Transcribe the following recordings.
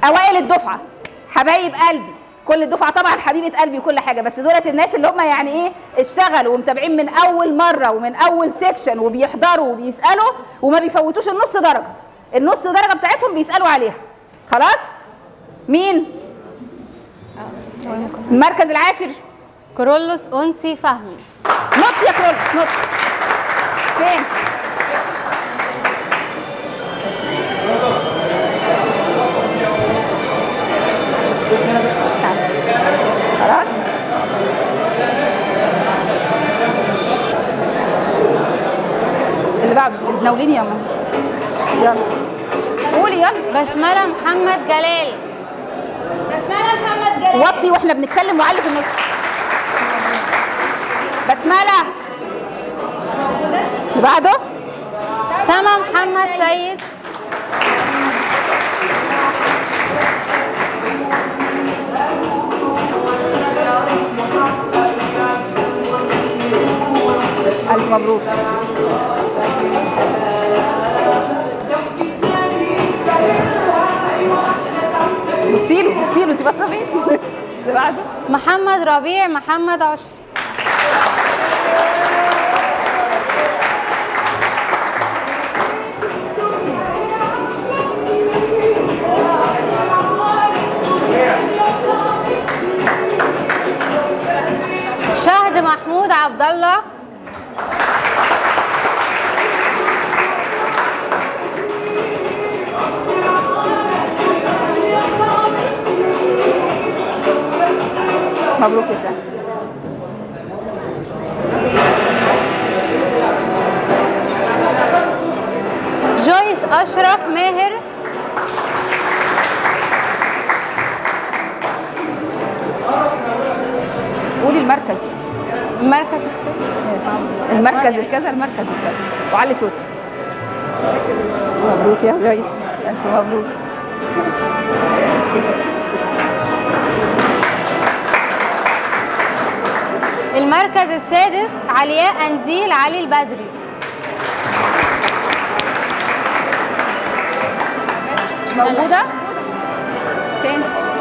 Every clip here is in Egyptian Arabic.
اوائل الدفعه حبايب قلبي كل الدفعه طبعا حبيبه قلبي وكل حاجه بس دولت الناس اللي هم يعني ايه اشتغلوا ومتابعين من اول مره ومن اول سيكشن وبيحضروا وبيسالوا وما بيفوتوش النص درجه النص درجه بتاعتهم بيسالوا عليها خلاص مين المركز العاشر كرولوس أنسي فهمي نط يا كرولوس نط فين خلاص اللي بعده ناوليني يا ماما يلا قولي يلا بسملة محمد جلال وطي واحنا بنتكلم وعلي في النص بسملة اللي بعده سما محمد سيد ألف مبروك بصي له بصي له انت باصه فين؟ اللي بعده محمد ربيع محمد عشر شهد محمود عبد الله مبروك يا شهد جويس أشرف ماهر قولي المركز المركز السادس المركز الكذا المركز الكذا وعلي صوتك مبروك يا جويس ألف مبروك المركز السادس علياء أنديل علي البدري مش موجودة؟ فين؟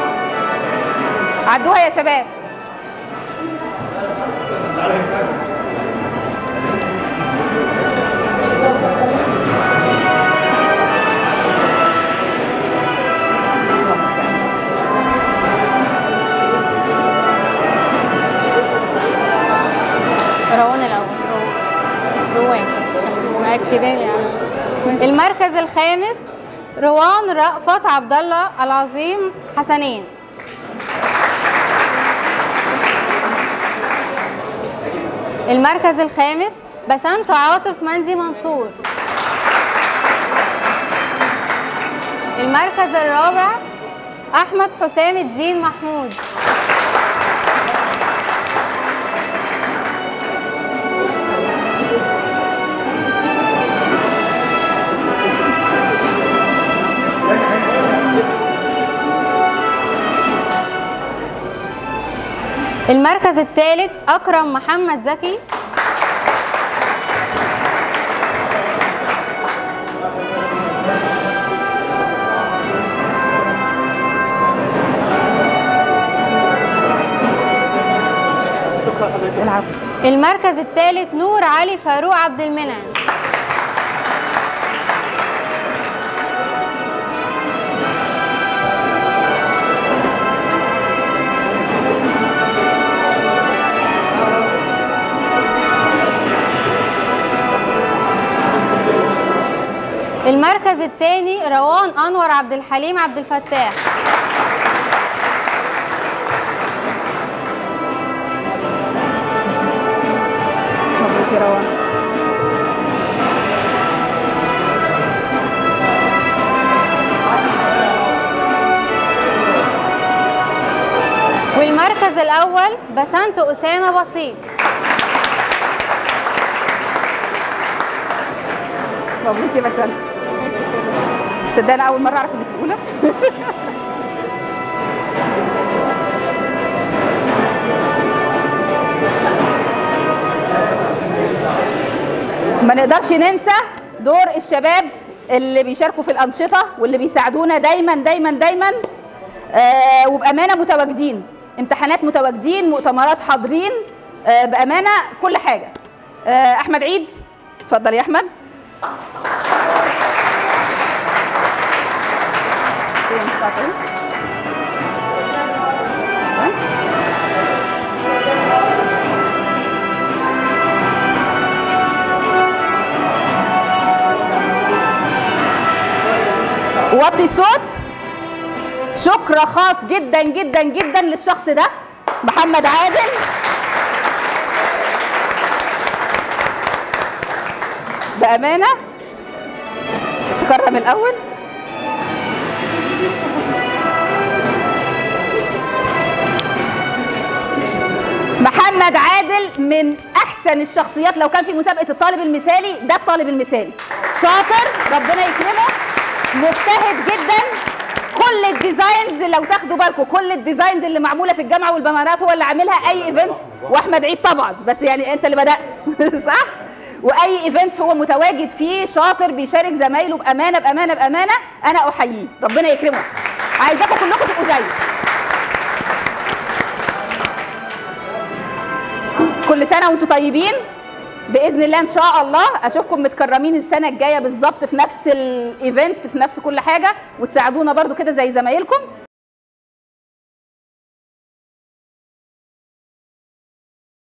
عدوها يا شباب روان الأول روان عشان مأكدين يعني المركز الخامس روان رأفت عبد الله العظيم حسنين المركز الخامس بسنت عاطف مندي منصور المركز الرابع أحمد حسام الدين محمود المركز الثالث أكرم محمد زكي العفو المركز الثالث نور علي فاروق عبد المنعم المركز الثاني روان انور عبد الحليم عبد الفتاح مبروك يا روان والمركز الاول بسنت اسامه بسيط مبروك يا بسنت صدق انا اول مره اعرف انك الاولى ما نقدرش ننسى دور الشباب اللي بيشاركوا في الانشطه واللي بيساعدونا دايما دايما دايما آه وبامانه متواجدين امتحانات متواجدين مؤتمرات حاضرين آه بامانه كل حاجه آه احمد عيد اتفضل يا احمد وطي الصوت شكر خاص جدا جدا جدا للشخص ده محمد عادل بأمانة تكرم الأول محمد عادل من احسن الشخصيات لو كان في مسابقه الطالب المثالي ده الطالب المثالي شاطر ربنا يكرمه مجتهد جدا كل الديزاينز لو تاخدوا بالكم كل الديزاينز اللي معموله في الجامعه والبمارات هو اللي عاملها اي ايفنتس واحمد عيد طبعا بس يعني انت اللي بدات صح واي ايفنتس هو متواجد فيه شاطر بيشارك زمايله بامانه بامانه بامانه انا احييه ربنا يكرمه عايزاكم كلكم تبقوا زيه كل سنه وانتم طيبين باذن الله ان شاء الله اشوفكم متكرمين السنه الجايه بالظبط في نفس الايفنت في نفس كل حاجه وتساعدونا برضو كده زي زمايلكم